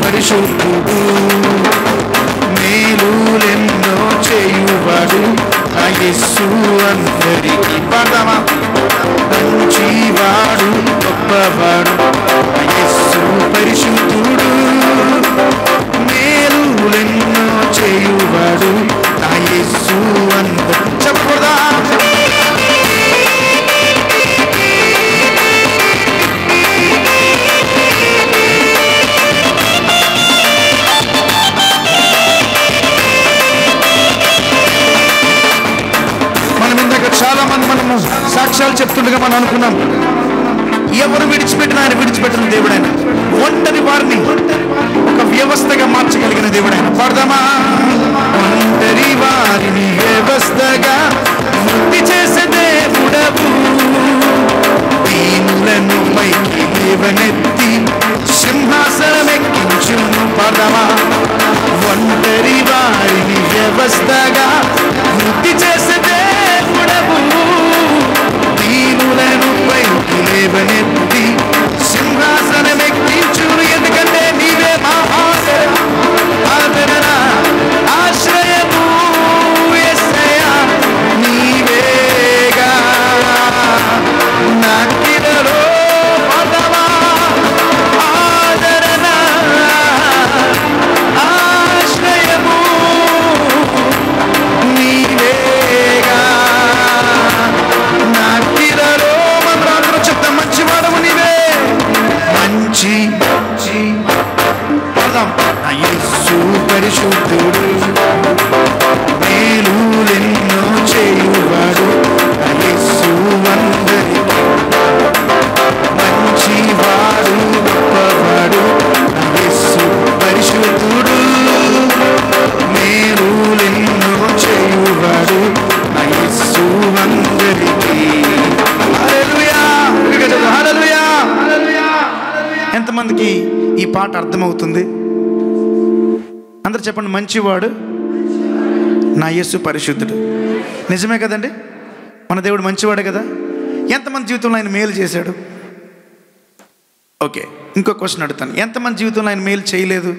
పరిశుద్ధుడు మేలులెన్నో చేయువాడు నా యేసు అందరికి పాడదామా మంచివాడు గొప్పవాడు నా యేసు పరిశుద్ధుడు మేలులెన్నో చేయువాడు నా యేసు అందరు చెప్పకూడదా మనం ఇందాక చాలా మంది మనము సాక్ష్యాలు చెప్తుండగా మనం అనుకున్నాం ఎవరు విడిచిపెట్టిన ఆయన విడిచిపెట్టిన దేవుడు ఆయన ఒంటరి వారిని ఒక వ్యవస్థగా మార్చగలిగిన దేవుడు ఆయన పాడదామా ఒంటరి వారిని వ్యవస్థగా వృద్ధి చేసే దేవుడవు దీనులను పైకి లేవనెత్తి సింహాసనం ఎక్కించును పాడదామా ఒంటరి వారిని వ్యవస్థగా వృద్ధి చేసే దేవుడవు దీనులను పైకి లేవనెత్తి సింహాసనం ఎక్కించును ఎందుకంటే నీవే మా ఆదరణ ఆదరణ ఆశ్రయము యేసయ్యా నీవేగా నాకిదలో పదవా ఆదరణ ఆశ్రయము నీవేగా నాకిదలో మనం అందరూ చెప్తాం మంచివాడవు నీవే మంచి మంచి పదం నా యేసు పరిశుద్ధుడు మేలులెన్నో చేయువాడు నా యేసు అందరికి మంచివాడు గొప్పవాడు నా యేసు పరిశుద్ధుడు మేలులెన్నో చేయువాడు నా యేసు అందరికి హల్లెలూయా హల్లెలూయా హల్లెలూయా ఎంతమందికి ఈ పాట అర్థమవుతుంది అందరు చెప్పండి మంచివాడు నా యేసు పరిశుద్ధుడు నిజమే కదండి మన దేవుడు మంచివాడే కదా ఎంతమంది జీవితంలో ఆయన మేలు చేశాడు ఓకే ఇంకో క్వశ్చన్ అడుగుతాను ఎంతమంది జీవితంలో ఆయన మేలు చేయలేదు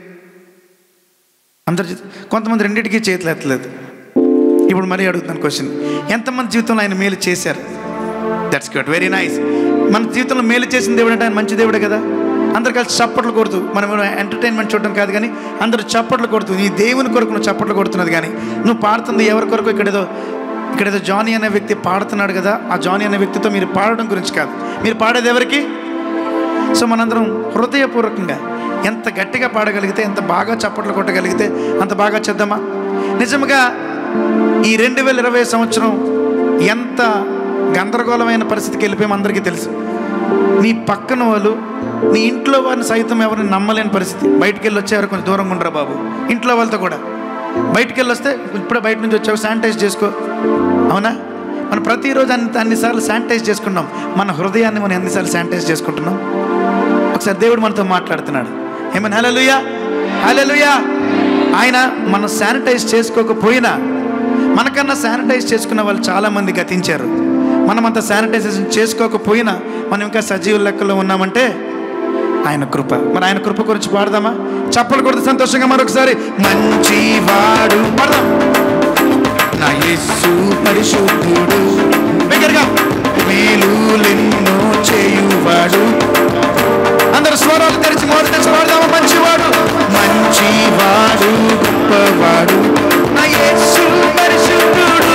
అందరి జీవితం కొంతమంది రెండింటికి చేతులు ఎత్తలేదు ఇప్పుడు మరీ అడుగుతాను క్వశ్చన్ ఎంతమంది జీవితంలో ఆయన మేలు చేశారు దట్స్ గుడ్ వెరీ నైస్ మన జీవితంలో మేలు చేసిన దేవుడు అంటే ఆయన మంచి దేవుడే కదా అందరు కలిసి చప్పట్లు కొడుతూ మనం ఎంటర్టైన్మెంట్ చూడడం కాదు కానీ అందరూ చప్పట్లు కొడుతూ నీ దేవుని కొరకు నువ్వు చప్పట్లు కొడుతున్నది కానీ నువ్వు పాడుతుంది ఎవరి కొరకు ఇక్కడ ఏదో ఇక్కడ ఏదో జానీ అనే వ్యక్తి పాడుతున్నాడు కదా ఆ జానీ అనే వ్యక్తితో మీరు పాడడం గురించి కాదు మీరు పాడేది ఎవరికి సో మనందరం హృదయపూర్వకంగా ఎంత గట్టిగా పాడగలిగితే ఎంత బాగా చప్పట్లు కొట్టగలిగితే అంత బాగా చేద్దామా నిజంగా ఈ రెండు వేల ఇరవై సంవత్సరం ఎంత గందరగోళమైన పరిస్థితికి వెళ్ళిపోయామో అందరికీ తెలుసు నీ పక్కన వాళ్ళు నీ ఇంట్లో వారిని సైతం ఎవరిని నమ్మలేని పరిస్థితి బయటికి వెళ్ళి వచ్చేవారు కొంచెం దూరంగా ఉండరా బాబు ఇంట్లో వాళ్ళతో కూడా బయటికి వెళ్ళి వస్తే ఇప్పుడే బయట నుంచి వచ్చావు శానిటైజ్ చేసుకో అవునా మనం ప్రతిరోజు అన్ని అన్నిసార్లు శానిటైజ్ చేసుకున్నాం మన హృదయాన్ని మనం ఎన్నిసార్లు శానిటైజ్ చేసుకుంటున్నాం ఒకసారి దేవుడు మనతో మాట్లాడుతున్నాడు ఏమని హలలుయా హలలుయా ఆయన మనం శానిటైజ్ చేసుకోకపోయినా మనకన్నా శానిటైజ్ చేసుకున్న వాళ్ళు చాలామంది గతించారు మనం అంత శానిటైజేషన్ చేసుకోకపోయినా మనం ఇంకా సజీవ లెక్కలో ఉన్నామంటే ఆయన కృప మరి ఆయన కృప గురించి పాడదామా చప్పలు కొడితే సంతోషంగా మరొకసారి మంచివాడు పాడదాం నా యేసు పరిశుద్ధుడు దగ్గరగా మేలులెన్నో చేయువాడు అందరు స్వరాలు తెరిచి మొదటి తెరిచి పాడదామా మంచివాడు మంచివాడు గొప్పవాడు నా యేసు పరిశుద్ధుడు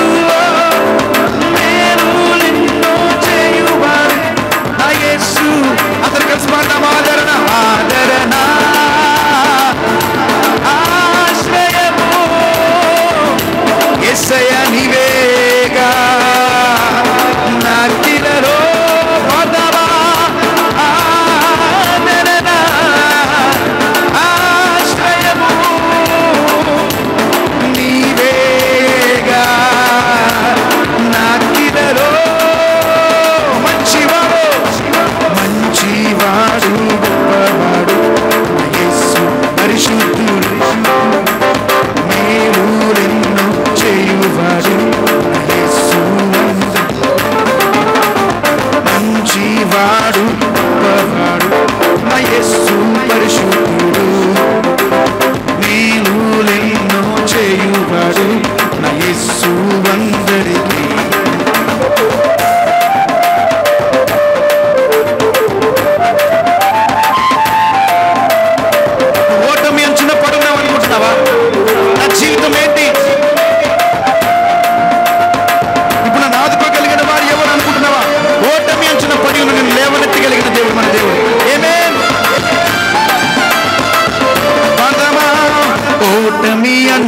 మేలులెన్నో చేయువాడు నా యేసు అందరు కలిసి పాడదామా ఆదరణ ఆదరణ ఆశ్రయము ఎస్సయ నీవేగా నా కిలలో పదవా ఆదరణ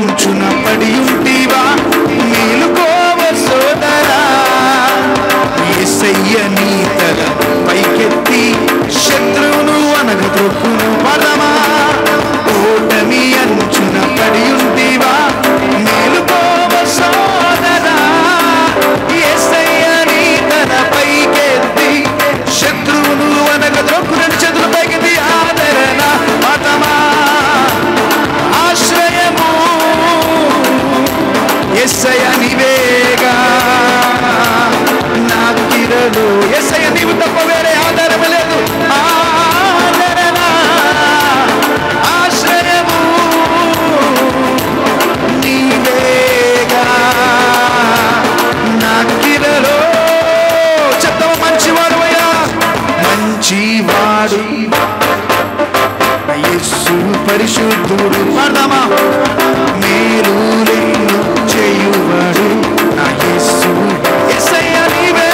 అంచున పడి ఉంటివా మేలుకోవ సోదరా ఏసయ్య నీ తల పైకెత్తి శత్రువును అనగదొక్కును పదమా ఓటమి అంచున పడి ఉంటివా మేలుకోవ సోదరా ఏసయ్య నీ తల పైకెత్తి శత్రువును అనగదొక్కు రెండు చేతులు పైకెత్తి ఆదరణ పదమా ఆశ్రయము ఎస్సయ నీవేగా నా కిరలు ఎస్సయ నీవు తప్ప వేరే ఆధారం లేదు ఆదరణ ఆశ్రయము నీవేగా నా కిరలు చెప్తాము మంచివాడు అయ్యా మంచివాడు యేసు పరిశుద్ధుడు పాడదామా మేలులెన్నో చేయువాడు నా యేసు యేసయ్య నీవే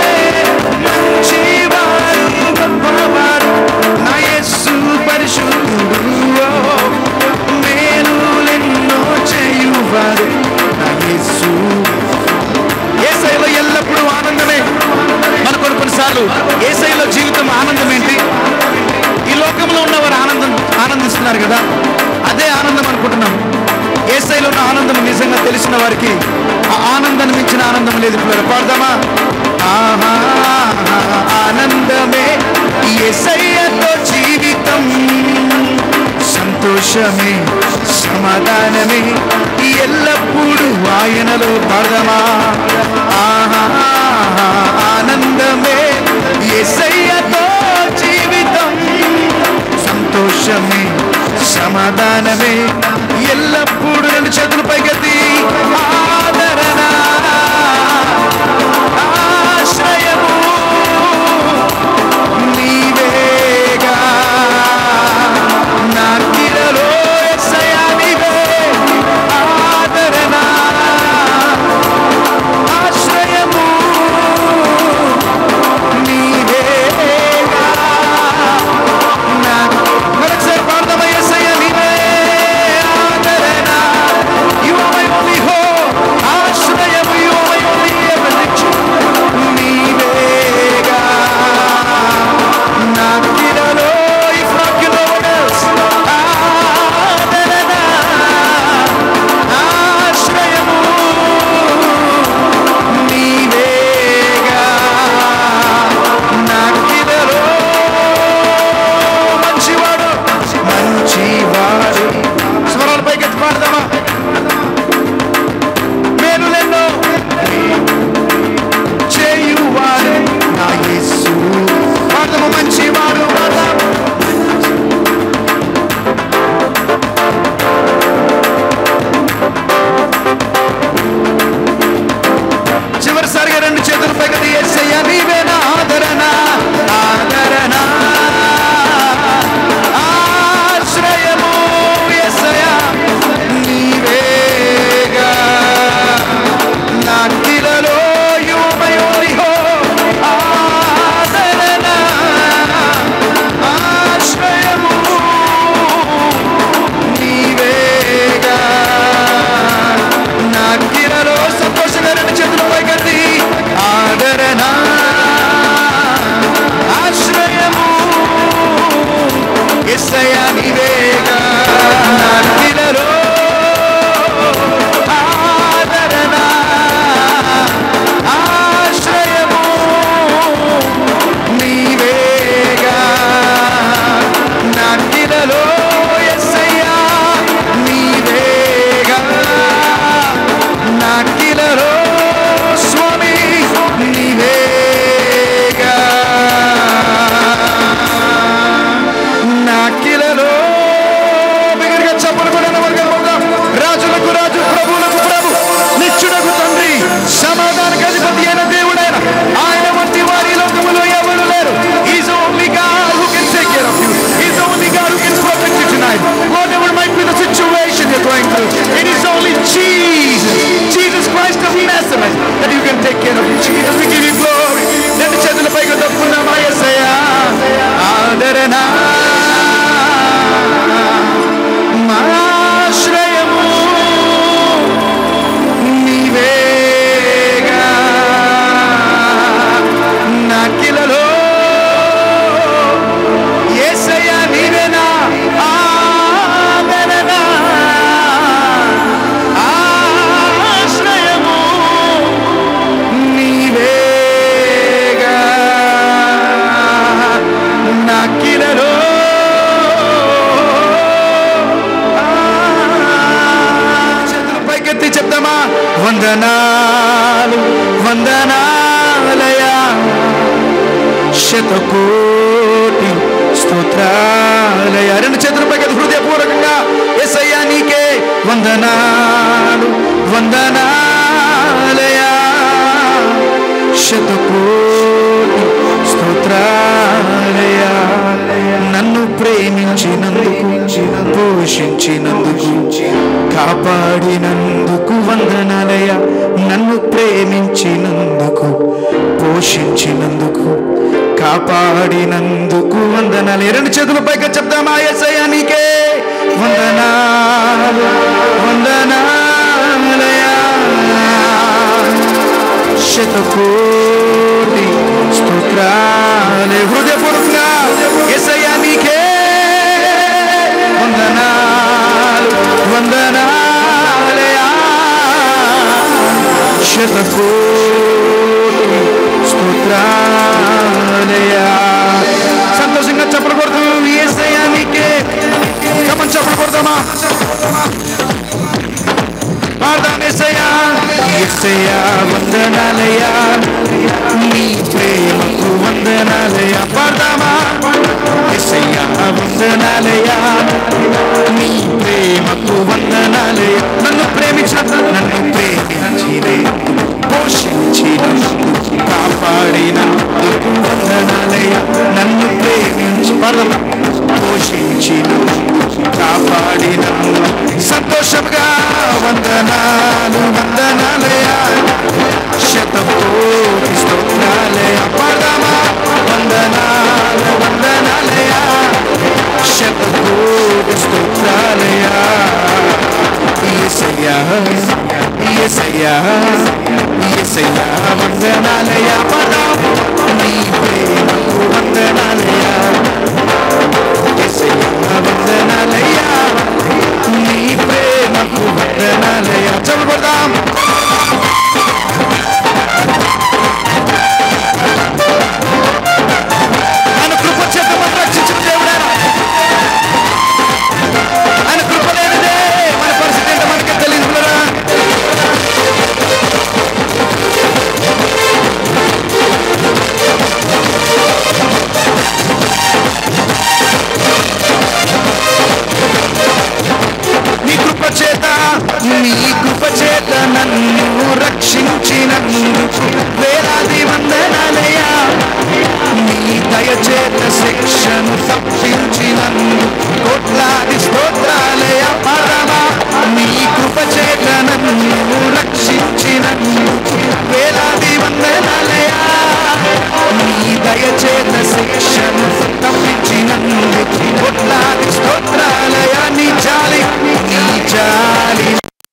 మంచివాడు గొప్పవాడు నా యేసు పరిశుద్ధుడు ఓ, మేలులెన్నో చేయువాడు నా యేసు ఏసైలో ఎల్లప్పుడూ ఆనందమే మన కొన్ని కొన్నిసార్లు ఏసైలో జీవితం ఆనందం ఏంటి ఈ లోకంలో ఉన్నవారు ఆనందం ఆనందిస్తున్నారు కదా అదే ఆనందం అనుకుంటున్నాం ఏసైలో ఉన్న ఆనందం నిజంగా తెలిసిన వారికి ఆ ఆనందాన్ని మించిన ఆనందం లేదు పిల్లలు పాడదామా ఆహా ఆనందమే ఏసయ్యతో జీవితం సంతోషమే సమాధానమే ఎల్లప్పుడూ ఆయనలో పాడదామా ఆహా ఆనందమే ఎసయ్యతో జీవితం సంతోషమే సమాధానమే ఎల్లప్పుడూ రెండు చేతులు పైకెత్తి ఆదరణ ఆశ్రయము నీవేగా నా కిరలో ఎస్సయ్యా నీవే ఆదరణ ఆశ్రయము నీవేగా నా మరొకసారి పాడదామా యేసయ్య నీవే ఆదరణ You are my only hope, ఆశ్రయము You are my only everything. నీవేగా నా కిరలో if not you know what else ఆదరణ ఆశ్రయము నీవేగా నా కిరలో మంచివాడు మంచివాడు స్వరాల పైకి ఎత్తి పాడదామా మేలులెన్నో చేయువాడు నా యేసు పాడదాము మంచివాడు పాడదాం చివరిసారిగా రెండు చేతులు పైకి ఎస్సయ్య నీవే నా ఆదరణ ఆదరణ ఆశ్రయము ఎస్సయ్య నీవేగా నా కిలలో యుమయోనిహో ఆదరణ ఆశ్రయము నీవేగా నా కిరలో సంతోషంగా రెండు చేతులు పైకెత్తి ఆదరణ ఆశ్రయము ఎస్సయ నీవేగా నా కిరలో ఆదరణ ఆశ్రయము నీవేగా నా కిరలో ఎస్సయ్యా నీవేగా నా కిలలో స్వామి నీవేగా నా కిలలో బిగ్గరగా చెప్పలు కూడా వందనాలు వందనాలయా శతకోటి స్తోత్రాలయ రెండు చేతులపై కదా హృదయపూర్వకంగా ఎస్ఐయా నీకే వందనాలు వందనాలయా శతకోటి స్తోత్రాలయ నన్ను ప్రేమించినందుకు పోషించినందుకు కాపాడినందుకు వందనాలయ నన్ను ప్రేమించినందుకు పోషించినందుకు కాపాడినందుకు వందనాలు రెండు చేతుల పైగా చెప్తామా ఎస్ఐ నీకే వందనాలు వందనాలయా శతకోటి స్తోత్రాలే హృదయపూర్వకంగా ఎస్ఐయా నీకే వందనాలు వందనాలయా శతకోటి స్తోత్రాలయా సంతోషంగా చప్పలు కొడుతున్నాం ఏసయ్యా నీకే కమన్ చప్పలు కొడతామా పాడదాం ఏసయ్యా ఏసయ్యా వందనాలయా నీ ప్రేమకు వందనాలయా పాడదామా ఏసయ్యా వందనాలయా నీ ప్రేమకు వందనాలయా నన్ను ప్రేమించిన నన్ను ప్రేమించినే పోషించినందుకు కాపాడినందుకు వందనాలయా నన్ను ప్రేమించి పాడదామా పోషించినందుకు కాపాడినందుకు సంతోషంగా వందనాలు వందనాలయా శతకోటి స్తోత్రాలయ పాడదామా వందనాలు వందనాలయా శతకోటి స్తోత్రాలయ ఏసయ్యా ఏసయ్యా ఏసయ్యా వందనాలయ పదం నీ ప్రేమకు వందనాలయ ఏసయ్యా వందనాలయ నీ ప్రేమకు వందనాలయ చదువుకుందాం ఆయన కృప చేత మనం రక్షించిన దేవుడారా ఆయన కృప లేనిదే మన పరిస్థితి ఏంటో మనకి తెలియదు పిల్లరా. నీ కృప చేత నీ కృప చేత నన్ను రక్షించినందుకు వేలాది వందనాలయ్యా నీ దయచేత శిక్షను తప్పించినందుకు కోట్లాది స్తోత్రాలయ పరమా నీ కృప చేత నన్ను రక్షించినందుకు వేలాది వందనాలయా నీ దయచేత శిక్షను తప్పించినందుకు కోట్లాది స్తోత్రాలయ నీ జాలి నీ జాలి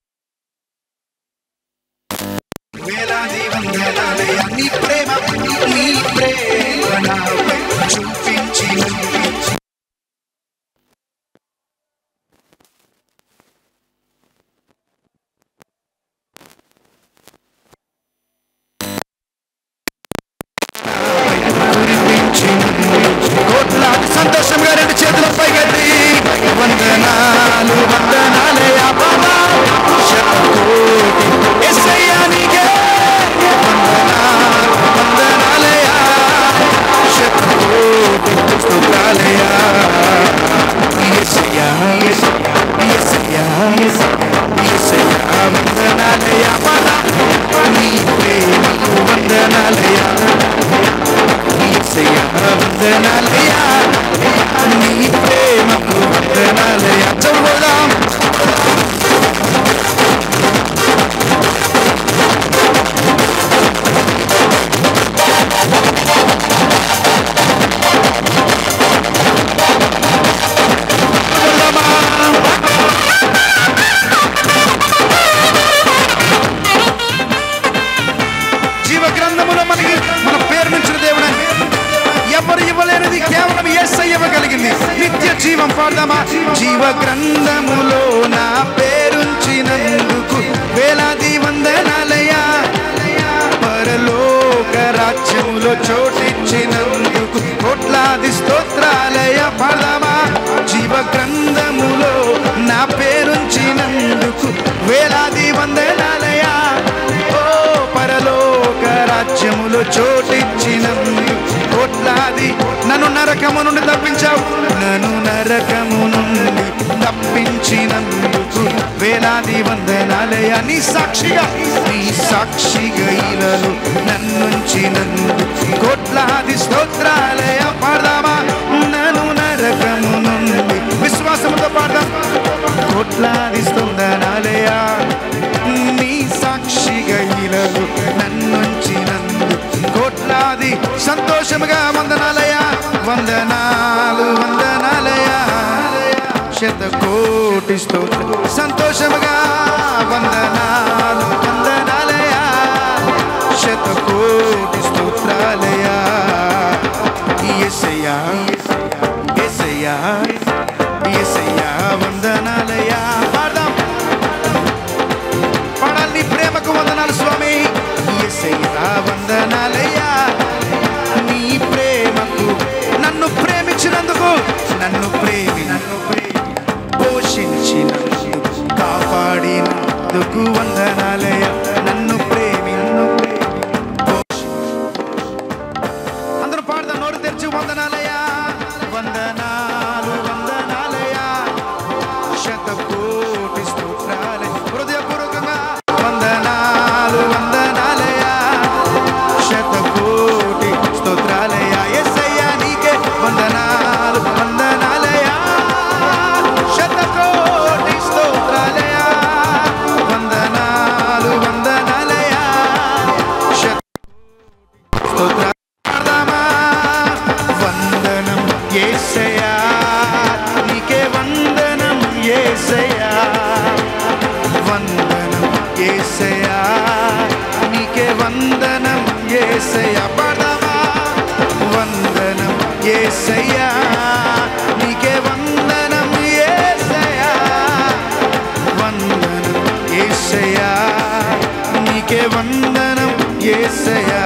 వేలాది వందనాలయ నీ ప్రేమ నీ ప్రేమ నాపై చూపించినందుకు కోట్లాది సంతోషంగా రెండు చేతుల పైగట్టి వందనాలు వందనాలయ బాబా శతకోటి యేసయ్యా నీకే వందనాలు వందనాలయ శతకోటి స్తుతులయ యేసయ్యా యేసయ్యా యేసయ్యా వందనాలయ బాబా నీ ప్రేమకు వందనాలయ యేసయ్యా వందనాలయ నీ ప్రేమకు వందనాలయ చదువుదాం జీవ గ్రంథములో మనకి మన పేరు నుంచిన దేవుడు ఎవరు ఇవ్వలేనిది కేవలం ఎస్ఐ ఇవ్వగలిగింది నిత్య జీవం పాడదామా జీవ గ్రంథములో నా పేరుంచినందుకు వేలాది వందనాలయ పరలోక రాజ్యములో చోటిచ్చినందుకు కోట్లాది స్తోత్రాలయ పాడదామా జీవ గ్రంథములో నా పేరుంచినందుకు వేలాది వందనాలయ నరకము నుండి తప్పించావు నన్ను నరకము నుండి తప్పించినందుకు వేలాది వందనాలయ నీ సాక్షిగా నీ సాక్షిగా ఇలలు నన్నుంచినందుకు కోట్లాది స్తోత్రాలయ పాడదామా నన్ను నరకము నుండి విశ్వాసంతో పాడదాం కోట్లాది స్తోత్రాలయ నీ సాక్షిగా ఇలలు నన్నుంచినందు కోట్లాది సంతోషముగా వందనాలయ వందనాలు వందనాలయ శత కోటి స్తోత్ర సంతోషముగా వందనాలు వందనాలయ శత కోటి స్తోత్రాలయ ఎసయ్యా ఎసయ్యా ఎసయ్యా వందనాలయ పాడదాం పాడాలి నీ ప్రేమకు వందనాలు స్వామి యేసయ్యా వందనాలయ్యా నీ ప్రేమకు నన్ను ప్రేమించినందుకు నన్ను ప్రేమి నన్ను ప్రేమి పోషించినందుకు కాపాడినందుకు వందనాలయ్యా నన్ను ప్రేమి నన్ను ప్రేమి పోషి- అందరూ పాడదాం నోరు తెరిచి వందనాలయ్యా వందనాలు వందనాలయ్యా శతకోటి స్తోత్రాలే హృదయపూర్వకంగా వందనాలు వందనాలయా శతకోటి స్తోత్రాలయ యేసయ్యా నీకే వందనాలు వందనాలయా శతకోటి స్తోత్రాలయ వందనాలు వందనాలయా శత స్తోత్ర పాడదామా? వందనం యేసయ్యా నీకే వందనం యేసయ్యా వందనం యేసయ్యా నీకే వందనం యేసయ్యా పాడదామా వందనం యేసయ్యా నీకే వందనం యేసయ్యా వందనం యేసయ్యా నీకే వందనం యేసయ్యా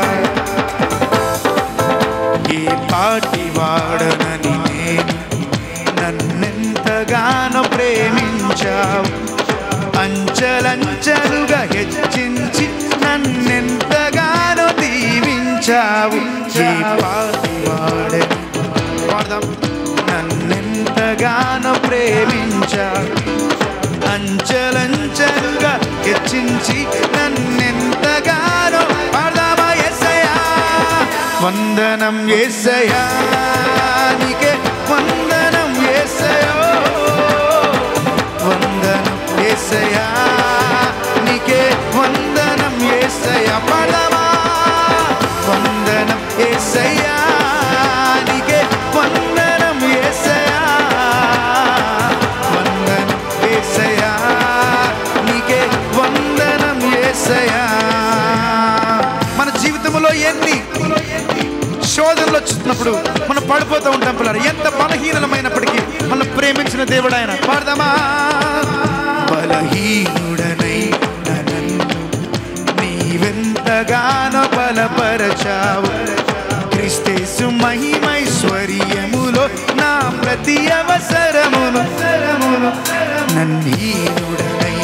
ఏ పాటి వాడనని నేను నన్నెంతగానో ప్రేమించావు అంచలంచలుగా హెచ్చించి నన్నెంతగానో దీవించావు ఏ పాటి వాడని పాడదాం నన్నెంతగానో ప్రేమించావు అంచలంచలుగా హెచ్చించి నన్నెంతగానో పాడదామా ఎస్సయా వందనం ఎస్సయా నీకే వందనం ఎస్సయో వందనం ఎస్సయా నీకే వందనం ఎస్సయా పాడదామా వందనం ఎస్సయా నీకే వందనం ఎస్సయా వందనం ఏసయ్యా నీకే వందనం ఏసయ్యా మన జీవితంలో ఎన్ని శోధనలు వచ్చినప్పుడు మనం పడిపోతూ ఉంటాం పిల్లలు ఎంత బలహీనమైనప్పటికీ మనం ప్రేమించిన దేవుడు ఆయన పాడదామా బలహీనుడనై నన్ను నీవెంతగానో బలపరచావు క్రిస్తేసు మహిమైశ్వర్యములో నా ప్రతి అవసరమును నన్నీనుడనై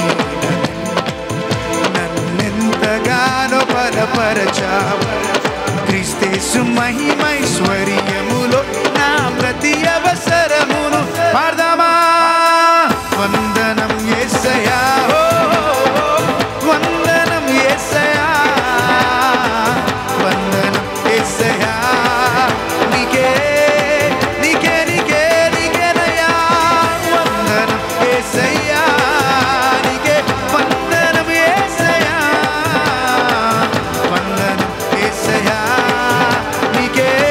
నన్నెంతగానో బలపరచావు క్రిస్తేసు మహిమైశ్వర్యములో నా ప్రతి అవసరమును పాడదామా వందనం యేసయ్యా ఓ, వందనం యేసయ్యా వందనం యేసయ్యా నీకే నీకే నీకే నీకేనయ్యా వందనం యేసయ్యా నీకే వందనం యేసయ్యా వందనం యేసయ్యా నీకే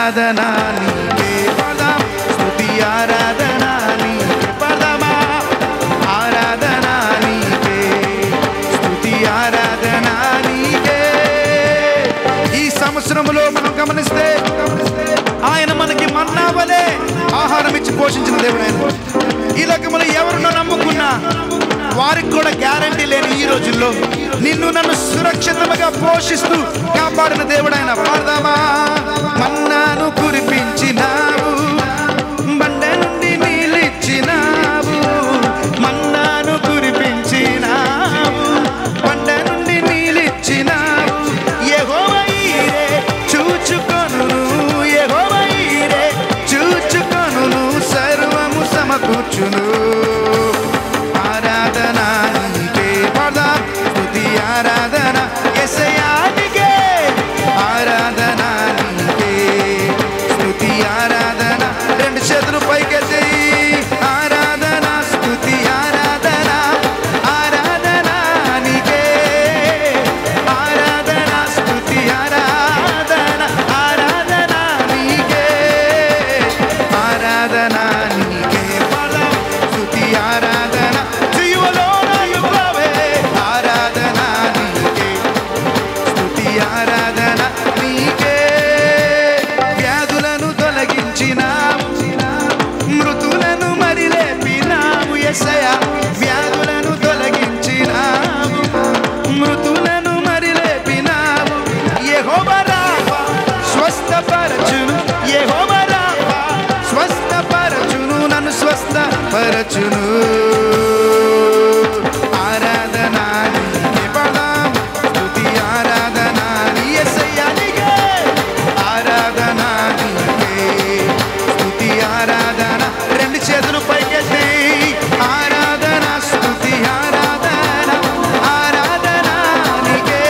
ఆరాధన నీకే పదం స్తుతి ఆరాధన నీకే పదమా ఆరాధన నీకే స్తుతి ఆరాధన నీకే ఈ సంవత్సరంలో మనం గమనిస్తే ఆయన మనకి మన్నావలే ఆహారం ఇచ్చి పోషించిన దేవుడు ఆయన ఈ లోకములో ఎవరునో నమ్ముకున్నా వారికి కూడా గ్యారంటీ లేని ఈ రోజుల్లో నిన్ను నన్ను సురక్షితంగా పోషిస్తూ కాపాడిన దేవుడు ఆయన పాడదామా మన్నాను కురిపించినావు బండ నుండి నీళ్ళిచ్చినావు మన్నాను కురిపించినావు బండ నుండి నీళ్ళిచ్చినావు యెహోవా ఈరే చూచుకొనును యెహోవా ఈరే చూచుకొనును సర్వము సమకూర్చును ఆరాధన నీకే పదాం స్తుతి ఆరాధన యేసయ్యానికే ఆరాధన నీకే స్తుతి ఆరాధన రెండు చేతులు పైకెత్తి ఆరాధన స్తుతి ఆరాధన ఆరాధన నీకే ఆరాధన స్తుతి ఆరాధన ఆరాధన నీకే ఆరాధన నీకే పదం స్తుతి ఆరాధన జీవలోన యుగవే ఆరాధన నీకే స్తుతి ఆరాధన నీకే వ్యాధులను తొలగించినావు మృతులను మరి లేపినావు ఎసయ వ్యాధులను తొలగించినావు మృతులను మరి లేపినావు యెహోవా స్వస్థపరచును యెహోవా స్వస్థపరచును నన్ను స్వస్థపరచును ఆరాధన నీకే పదాం స్తుతి ఆరాధన నీ యేసయ్యా నీకే ఆరాధన నీకే స్తుతి ఆరాధన రెండు చేతులు పైకెత్తి ఆరాధన స్తుతి ఆరాధన ఆరాధన నీకే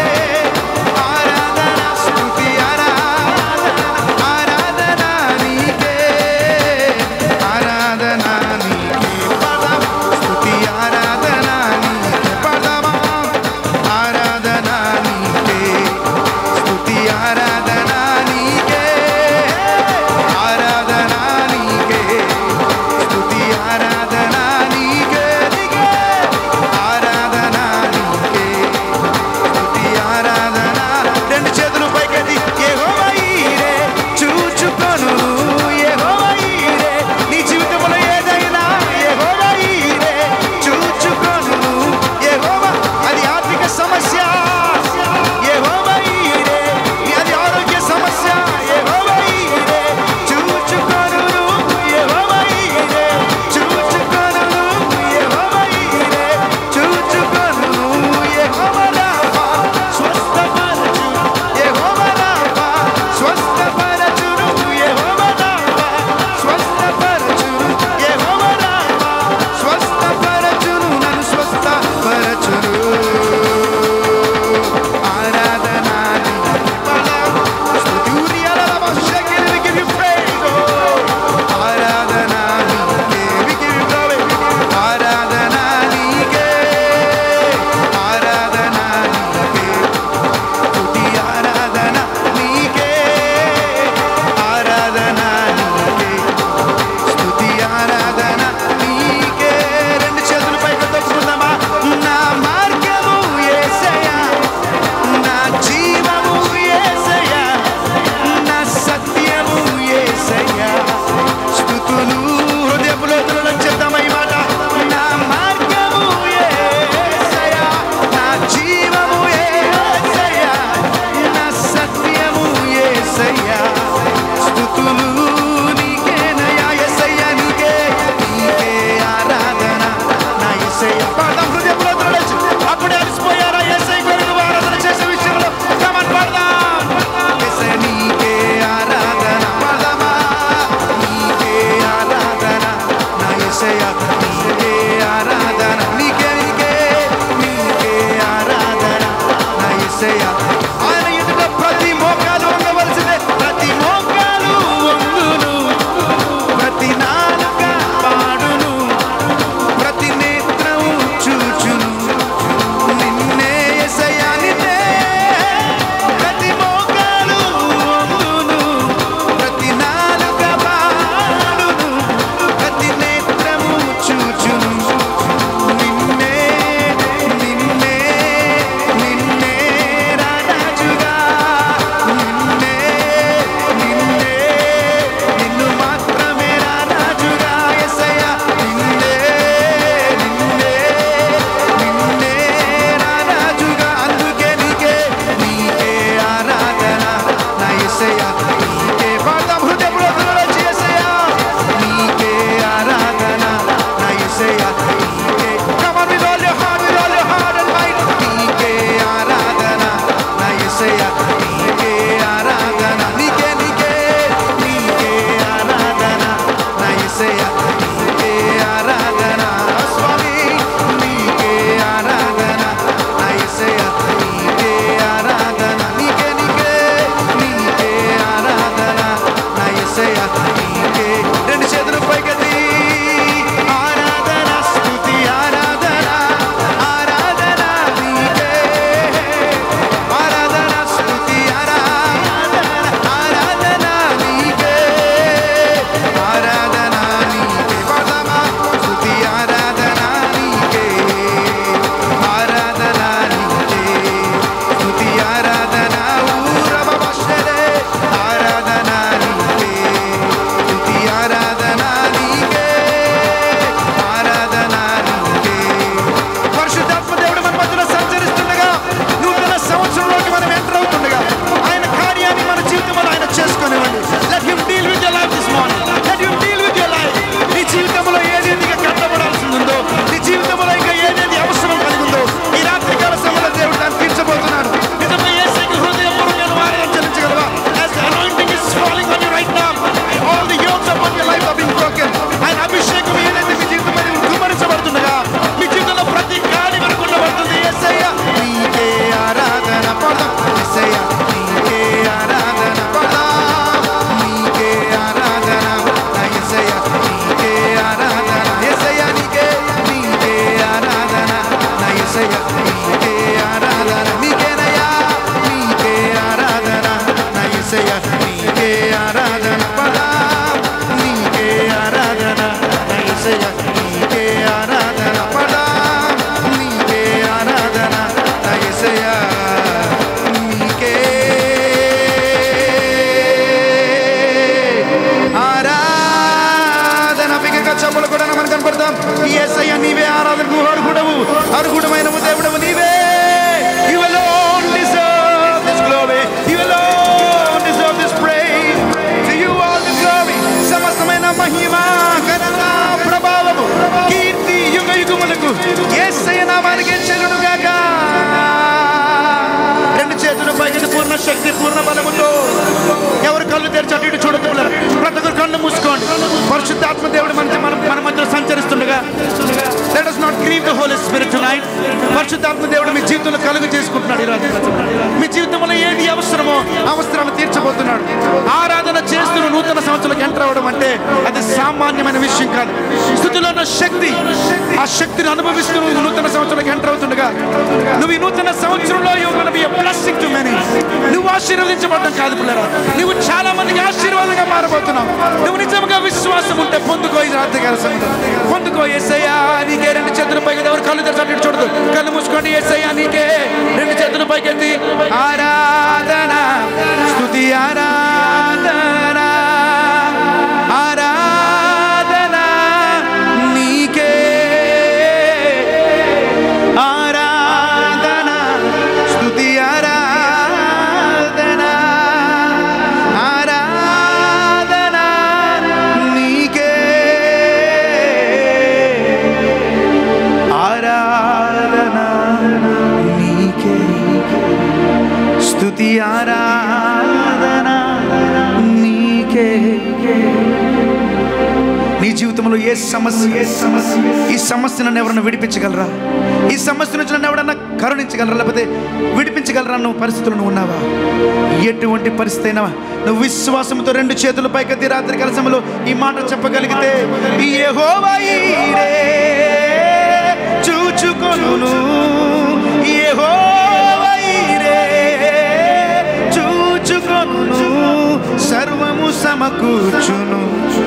ఆరాధన స్తుతి ఆరాధన ఆరాధన నీకే ఆరాధన నీకే పదం యేసయ్య నీకే ఆరాధన పడదాం నీకే ఆరాధన నా యేసయ్య నీకే ఆరాధన యేసయ్య నీకే నీకే ఆరాధన నా యేసయ్య నీకే ఆరాధన నీకేనయ్యా నీకే ఆరాధన నా యేసయ్య నీకే ఆరాధన పడదాం నీకే ఆరాధన నా యేసయ్య నీకే ఆరాధన పడదాం నీకే ఆరాధన నా యేసయ్య నీకే ఆరాధన బిగ్గరగా చప్పలు కూడా మనం కనపడతాం యేసయ్య నీవే ఆరాధనకు అర్హుడవు అర్హుడమైన దేవుడవు నీవే You alone deserve this glory. You alone deserve this praise. To you all the glory. సమస్తమైన మహిమ ఘనత ప్రభావము కీర్తి యుగ యుగములకు యేసయ్య నామానికి చెల్లును గాక రెండు చేతులు పైకి పూర్ణ శక్తి పూర్ణ బలముతో ఎవరు కళ్ళు తెరిచి అటు ఇటు చూడగలరు ప్రతి ఒక్కరు కళ్ళు మూసుకోండి పరిశుద్ధాత్మ దేవుడు మన మన మన మధ్యలో సంచరిస్తుండగా let us not grieve the Holy Spirit tonight పరిశుద్ధాత్మ దేవుడు మీ జీవితంలో కలుగు చేసుకుంటున్నాడు ఈ రాత్రి మీ జీవితంలో ఏంటి అవసరమో అవసరాలు తీర్చబోతున్నాడు ఆరాధన చేస్తూ నూతన సంవత్సరంలోకి ఎంటర్ అవ్వడం అంటే అది సామాన్యమైన విషయం కాదు స్థుతిలో ఉన్న శక్తి ఆ శక్తిని అనుభవిస్తూ నువ్వు నూతన సంవత్సరంలోకి ఎంటర్ అవుతుండగా నువ్వు ఈ నూతన సంవత్సరంలో బి బ్లెస్సింగ్ టు మెనీ నువ్వు ఆశీర్వదించబడడం కాదు పిల్లరా నువ్వు చాలా మందికి ఆశీర్వాదంగా మారబోతున్నావు నువ్వు నిజంగా విశ్వాసం ఉంటే పొందుకో ఈ రాత్రి కాల సమయంలో పొందుకో ఎస్ఐయా నీకే రెండు చేతుల పైకి ఎవరు కళ్ళు తెరిచి చూడదు కళ్ళు మూసుకోండి ఎస్ఐయా నీకే రెండు చేతుల పైకెత్తి ఆరాధన స్తుతి ఆరాధన ఆరాధన నీకే ఆరాధన స్తుతి ఆరాధన ఆరాధన నీకే ఆరాధన నీకే స్తుతి ఆరాధన నీకే నీ జీవితంలో ఏ సమస్య ఏ సమస్య ఈ సమస్య నన్ను ఎవరన్నా విడిపించగలరా ఈ సమస్య నుంచి నన్ను ఎవరన్నా కరుణించగలరా లేకపోతే విడిపించగలరా నువ్వు పరిస్థితులు నువ్వు ఉన్నావా ఎటువంటి పరిస్థితి అయినా నువ్వు విశ్వాసంతో రెండు చేతులు పైకెత్తి రాత్రి కాల సమయంలో ఈ మాట చెప్పగలిగితే ఈ యెహోవా ఈరే చూచుకొనును యెహోవా ఈరే చూచుకొనును సర్వము సమకూర్చును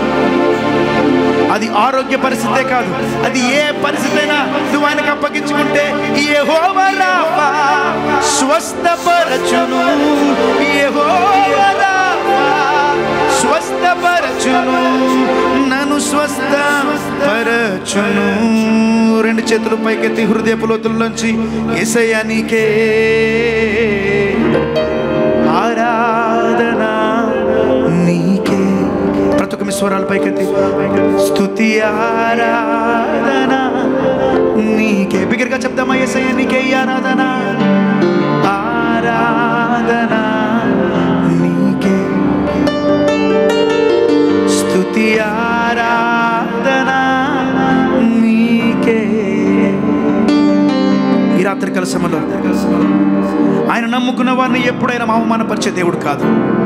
అది ఆరోగ్య పరిస్థితే కాదు అది ఏ పరిస్థితి అయినా నువ్వు ఆయనకు అప్పగించుకుంటే యెహోవా రాఫా స్వస్థపరచును యెహోవా రాఫా స్వస్థపరచును నన్ను స్వస్థపరచును రెండు చేతులు పైకెత్తి హృదయపు లోతుల్లోంచి ఏసయ్య నీకే ఆరాధన నీకే ప్రతి ఒక్క మీ స్వరాలు పైకెత్తి స్తుతి ఆరాధన నీకే బిగ్గరగా చెప్తామా ఏసయ్య నీకే ఈ ఆరాధన ఆరాధన నీకే స్తుతి ఆరాధన నీకే ఈ రాత్రి కలసమలో ఆయన నమ్ముకున్న వారిని ఎప్పుడైనా అవమానపరిచే దేవుడు కాదు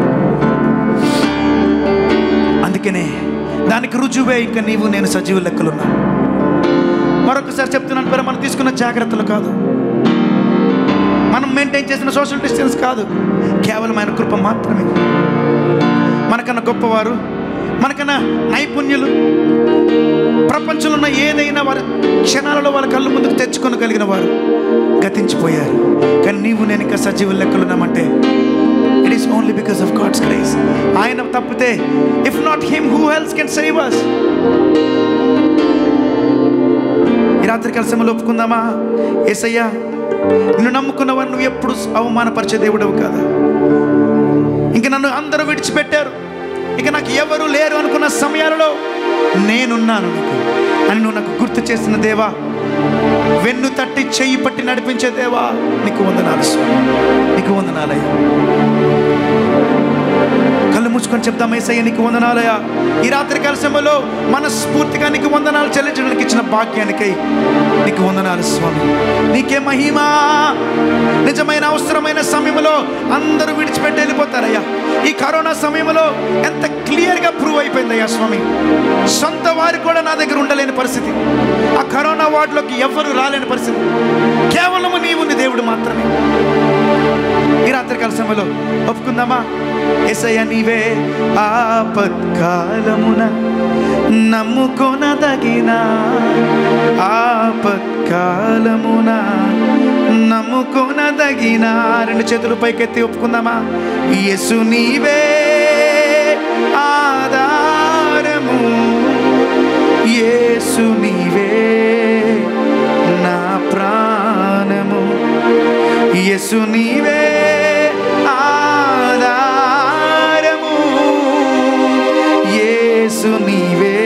అందుకనే దానికి రుజువే ఇంకా నీవు నేను సజీవ లెక్కలున్నా మరొకసారి చెప్తున్నాను పేరు మనం తీసుకున్న జాగ్రత్తలు కాదు మనం మెయింటైన్ చేసిన సోషల్ డిస్టెన్స్ కాదు కేవలం ఆయన కృప మాత్రమే మనకన్నా గొప్పవారు మనకన్నా నైపుణ్యులు ప్రపంచంలో ఉన్న ఏదైనా వారి క్షణాలలో వాళ్ళ కళ్ళు ముందుకు తెచ్చుకొనగలిగిన వారు గతించిపోయారు కానీ నీవు నేను ఇంకా సజీవ లెక్కలున్నామంటే it is only because of God's grace ఆయన తప్పితే if not him who else can save us ఈ రాత్రి కలిసి ఒప్పుకుందామా ఏసయ్యా నిన్ను నమ్ముకున్న వారు నువ్వు ఎప్పుడు అవమానపరిచే దేవుడవు కాదా ఇంక నన్ను అందరూ విడిచిపెట్టారు ఇక నాకు ఎవరు లేరు అనుకున్న సమయాలలో నేనున్నాను నీకు అని నువ్వు నాకు గుర్తు చేసిన దేవా వెన్ను తట్టి చెయ్యి పట్టి నడిపించే దేవా నీకు వందనాలు స్వామి. నీకు వందనాలయ్యా కళ్ళు మూసుకొని పట్టుకొని చెప్దాం ఏసయ్య నీకు వందనాలయ ఈ రాత్రి కాల సమయంలో మనస్ఫూర్తిగా నీకు వందనాలు చెల్లించడానికి ఇచ్చిన భాగ్యానికై నీకు వందనాలు స్వామి నీకే మహిమా నిజమైన అవసరమైన సమయంలో అందరూ విడిచిపెట్టి వెళ్ళిపోతారయ్యా ఈ కరోనా సమయంలో ఎంత క్లియర్గా ప్రూవ్ అయిపోయిందయ్యా స్వామి సొంత వారు కూడా నా దగ్గర ఉండలేని పరిస్థితి ఆ కరోనా వార్డులోకి ఎవ్వరు రాలేని పరిస్థితి కేవలము నీవు నీ దేవుడు మాత్రమే ఈ రాత్రికాల సమయంలో ఒప్పుకుందామా ఎసయ్య నీవే ఆపత్కాలమున నమ్ముకొనదగిన ఆపత్కాలమున నమ్ముకొనదగిన రెండు చేతులు పైకెత్తి ఒప్పుకుందామా యేసు నీవే ఆధారము యేసు నీవే నా ప్రాణము యేసు నీవే ఆధారము యేసు నీవే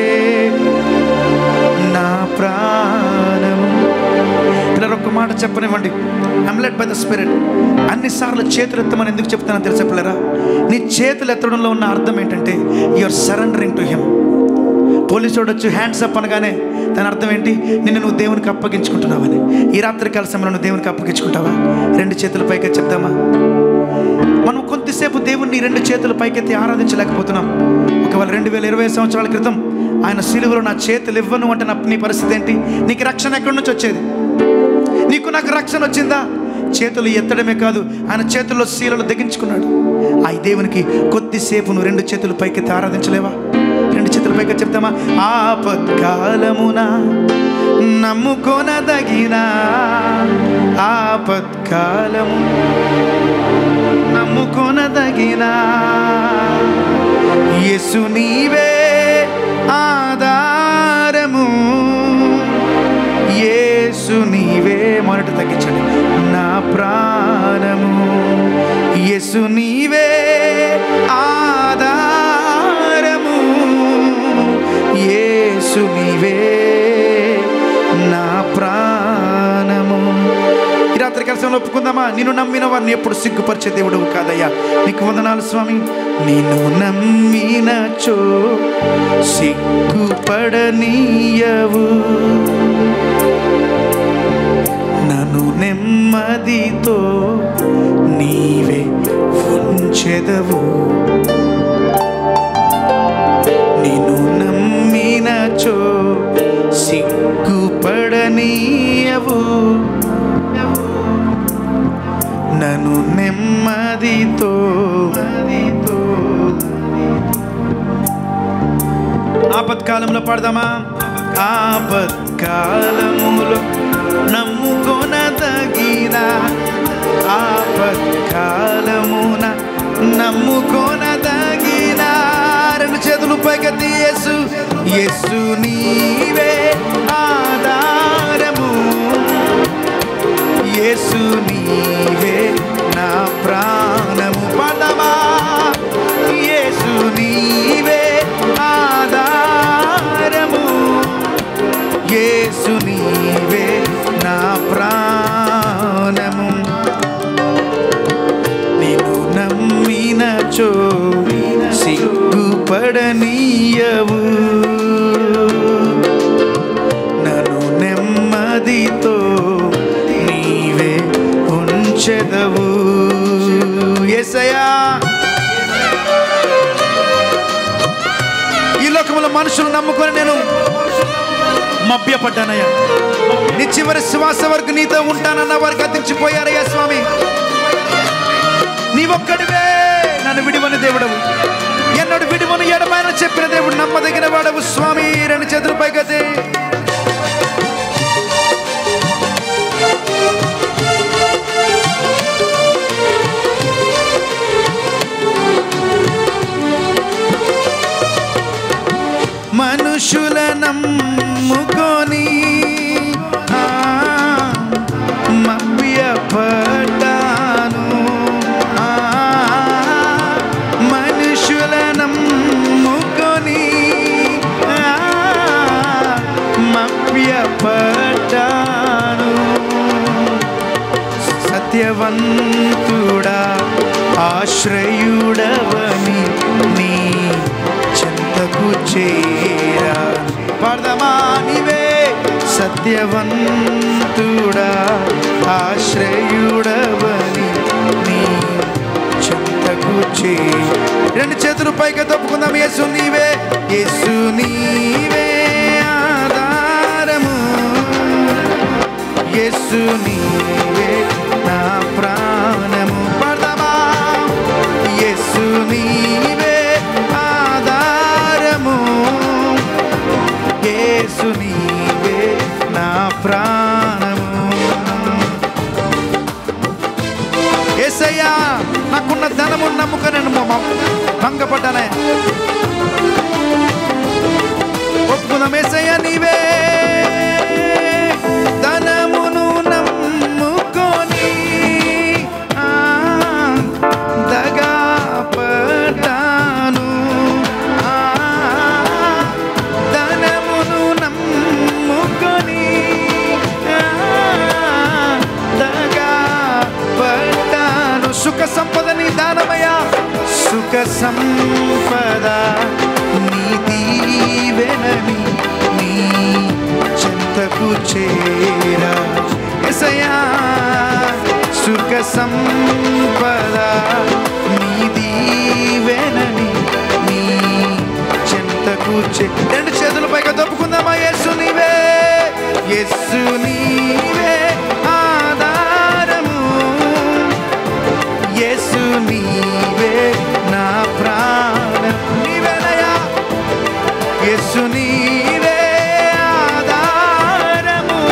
నా ప్రాణము పిల్లలు ఒక్క మాట చెప్పనివ్వండి అమ్లెట్ బై ద స్పిరిట్ అన్నిసార్లు చేతులు ఎత్తమని ఎందుకు చెప్తానో తెలుసా పిల్లరా నీ చేతులు ఎత్తడంలో ఉన్న అర్థం ఏంటంటే your surrendering to him police వచ్చి హ్యాండ్స్ అప్ అనగానే దాని అర్థం ఏంటి నిన్ను నువ్వు దేవునికి అప్పగించుకుంటున్నావని ఈ రాత్రి కాల సమయంలో నువ్వు దేవునికి అప్పగించుకుంటావా రెండు చేతుల పైకి చెప్దామా మనం కొద్దిసేపు దేవుణ్ణి రెండు చేతుల పైకెత్తి ఆరాధించలేకపోతున్నాం ఒకవేళ రెండు వేల ఇరవై సంవత్సరాల క్రితం ఆయన సిలువలో నా చేతులు ఇవ్వను అంటే నా నీ పరిస్థితి ఏంటి నీకు రక్షణ ఎక్కడి నుంచి వచ్చేది నీకు నాకు రక్షణ వచ్చిందా చేతులు ఎత్తడమే కాదు ఆయన చేతుల్లో శీలలు దగించుకున్నాడు ఆ దేవునికి కొద్దిసేపు నువ్వు రెండు చేతులు పైకెత్తి ఆరాధించలేవా రెండు చేతుల పైకి చెప్తామా ఆపత్కాలమున నమ్ముకొనదగిన ఆపత్కాలము నమ్ముకొనదగిన యేసు నీవే ఆధారము యేసు నీవే మొదట తగ్గించండి నా ప్రాణము యేసు నీవే ఆధారము యేసు నీవే నా ప్రాణము ఈ రాత్రి కలిసి ఒప్పుకుందామా నిన్ను నమ్మిన వారిని ఎప్పుడు సిగ్గుపరిచే దేవుడు కాదయ్యా నీకు వందనాలు స్వామి నిన్ను నమ్మినచో సిగ్గుపడనీయవు నన్ను నెమ్మదితో నీవే ఉంచెదవు నిన్ను నమ్మినచో సిగ్గుపడనీయవు నన్ను నెమ్మదితో ఆపత్కాలంలో పాడదామా ఆపత్కాలములో నమ్ముకొనదగిన ఆపత్కాలమున నమ్ముకొనదగిన రెండు చేతులు పైకెత్తి యేసు యేసు నీవే ఆధారము యేసు నీవే నా ప్రాణము పదమా యేసు నీవే ఆధారము యేసు నీవే నా ప్రాణము నేను నమ్మినచో సిగ్గుపడనీయవు నన్ను నెమ్మదితో నీవే ఉంచెదవు ఎసయా ఈ లోకంలో మనుషులు నమ్ముకొని నేను మభ్యపడ్డానయ్యా నీ చివరి శ్వాస వరకు నీతో ఉంటానన్న వారికి అతించిపోయారయ్యా స్వామి నీవొక్కడివే నన్ను విడివని దేవుడవు ఎన్నడు విడివను ఎడమైన చెప్పిన దేవుడు నమ్మదగిన వాడవు స్వామి రెండు చేతుల పైకతే మనుషుల నమ్ముకొని ఆ, మభ్యపడ్డాను ఆ, మనుషుల నమ్ముకొని ఆ, మభ్యపడ్డాను సత్యవంతుడా ఆశ్రయుడవని నీ చేరా పాడదామా నీవే సత్యవంతుడా ఆశ్రయుడవని నీ చెంతకు చే రెండు చేతులు పైకి తప్పుకుందాం యేసు నీవే యేసు నీవే ఆధారము యేసు నీవే నా ప్రాణము పడదామా యేసు నీవే ఆధారము యేసు నీవే నా ప్రాణము ఏసయ్యా నాకున్న ధనము నమ్ముక నేను మ- భంగపడ్డానే ఒప్పుకుందాం ఏసయ్యా నీవే ధనమును నమ్ముకొని ఆ, దగా పడ్డాను ఆ, ధనమును నమ్ముకొని ఆ, దగా పడ్డాను సుఖ సంపదని దానమయ్యా సుఖ సంపద నీ దీవెనని నీ చెంతకు చేరా ఎసయా సుఖ సంపద నీ దీవెనని నీ చెంతకు చే రెండు చేతుల పైగా దొప్పుకుందామా యేసు నీవే యేసు నీవే ఆధారము యేసు నీవే నా ప్రాణం నీవేనయా యేసు నీవే ఆధారము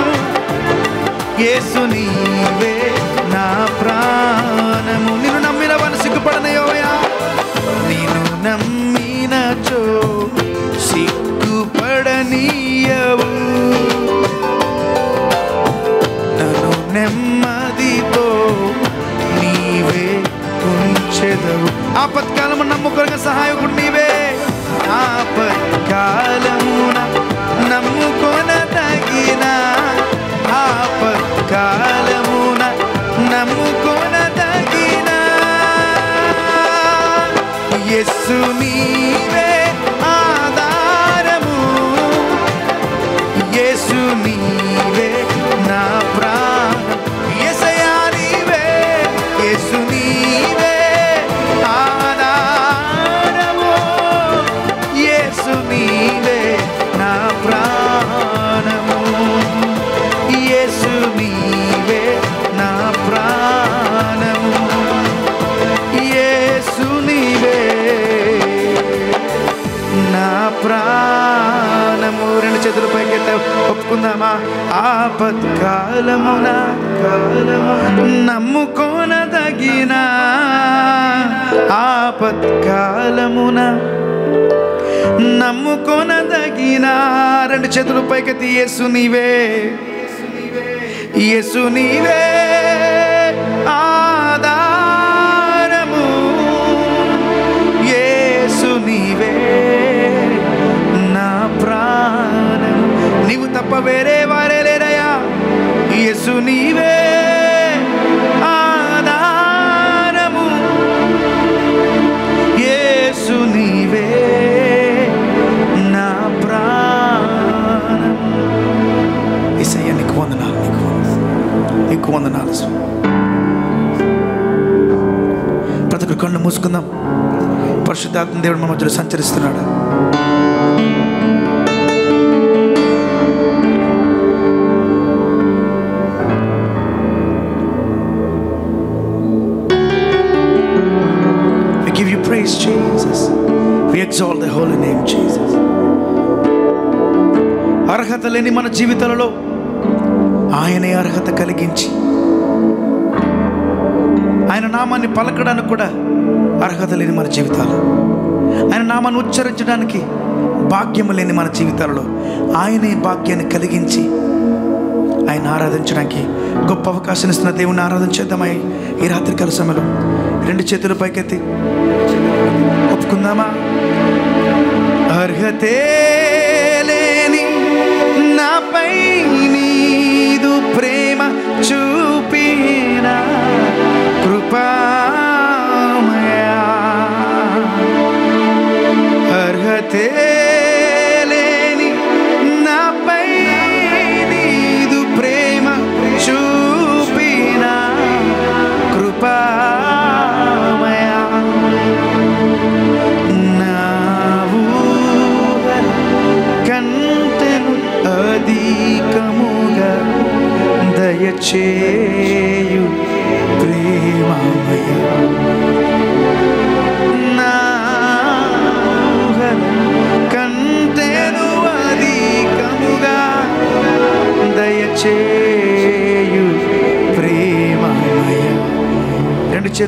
యేసు నీవే నా ప్రాణము నిన్ను నమ్మిన వారు సిగ్గుపడనయోయా నిన్ను నమ్మినచో సిగ్గుపడనీయవు నన్ను నెమ్మదితో నీవే ఉంచెదవు ఆపత్కాలము నమ్ముకొనక సహాయకుడు నీవే ఆపత్కాలమున నమ్ముకొన తగిన ఆపత్కాలమున నమ్ముకొన తగిన యస్సు నీవే ఆధారము యేసు నీవే నా ప్రాణం యేసయ్యా నీవే యేసు నీవే ఆధారము యేసు నీవే నా ప్రాణము యేసు నీవే నా ప్రాణము యేసు నీవే నా ప్రాణము రెండు చేతుల పైకి ఎత్తా ఒప్పుకుందామా ఆపత్కాలమున నమ్ముకోనదగిన ఆపత్కాలమున నమ్ముకోనదగిన రెండు చేతుల పైకెత్తి యేసు నీవే యేసు నీవే ఆధారము యేసు నీవే నా ప్రాణం నీవు తప్ప వేరే వారే లేరయ్యా యేసు నీవే ఆధారము యేసు నీవే నా ప్రాణం ఇసయ్య నీకు వందనాలు నీకు వందనాలు. నీకు వందనాలు స్వామి. ప్రతి ఒక్కరు కళ్ళు మూసుకుందాం పరిశుద్ధాత్మ దేవుడు మన మధ్యలో సంచరిస్తున్నాడు We give you praise, Jesus. We exalt the holy name, Jesus. అర్హత లేని మన జీవితాలలో ఆయనే అర్హత కలిగించి ఆయన నామాన్ని పలకడానికి కూడా అర్హత లేని మన జీవితాలు ఆయన నామాన్ని ఉచ్చరించడానికి భాగ్యము లేని మన జీవితాలలో ఆయనే భాగ్యాన్ని కలిగించి ఆయన ఆరాధించడానికి గొప్ప అవకాశం ఇస్తున్న దేవుని ఆరాధించేద్దామై ఈ రాత్రికాల సమయంలో రెండు చేతులు పైకెత్తి ఒప్పుకుందామా అర్హతే లేని నాపై నీదు ప్రేమ చూపిన కృపామయా అర్హతే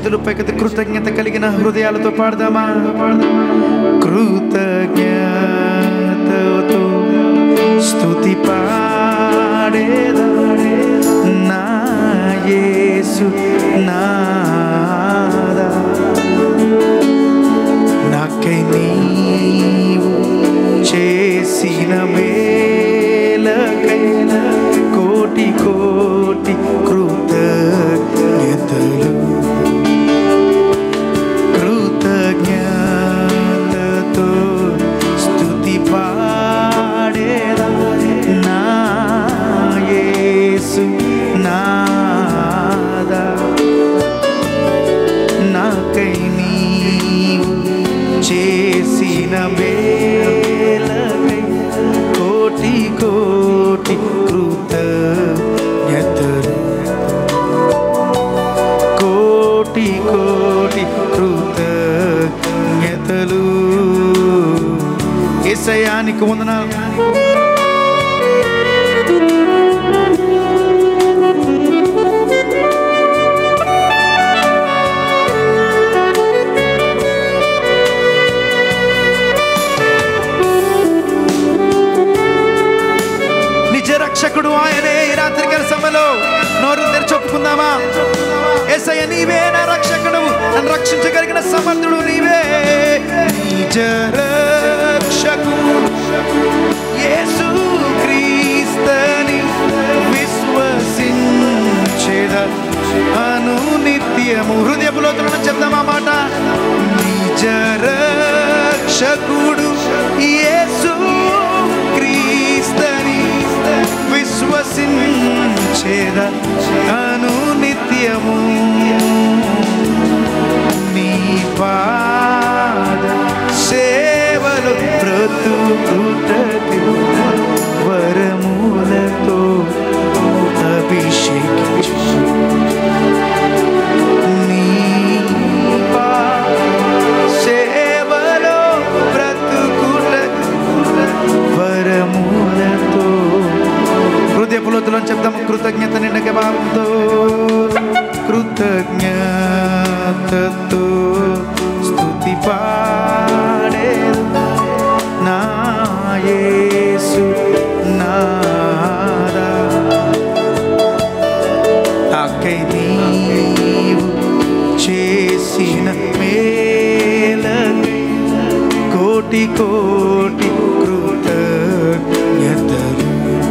చేతులు పైకి కృతజ్ఞత కలిగిన హృదయాలతో పాడదామా కృతజ్ఞతతో స్తుతి పాడేదా నా యేసు నాదా నాకై నీవు చేసిన మేలకై కోటి కోటి కృతజ్ఞతలు కృతజ్ఞతతో స్తుతి పాడేదా నా యేసు నాదా నాకై నీవు చేసిన మేలకై కోటి కోటి కృతజ్ఞతలు కోటి కోటి కృతజ్ఞతలు ఏసయానికి వందనాలు నిజ రక్షకుడు ఆయనే ఈ రాత్రికాల సమయంలో నోరు తెరిచి ఒప్పుకుందామా ఎస్ఐ నీవే నా రక్షకుడు నన్ను రక్షించగలిగిన సమర్థుడు నీవే నిజ రక్షకుడు యేసు క్రీస్తని విశ్వసించేద అను నిత్యము హృదయపులోతులను చెప్దామా మాట నిజ రక్షకుడు యేసు క్రీస్తని విశ్వసించేద అను నిత్యము నీ పాద సేవలు బ్రతుకుటకు వరములతో అభిషేకించు నీ పాద సేవలో బ్రతుకుటకు వరములతో హృదయపులోతులో చెప్దాం కృతజ్ఞత నిండక భావంతో కృతజ్ఞతతో స్తుతి పాడే నా యేసు నాదా నాకై నీవు చేసిన మేలకై కోటి కోటి కృతజ్ఞతలు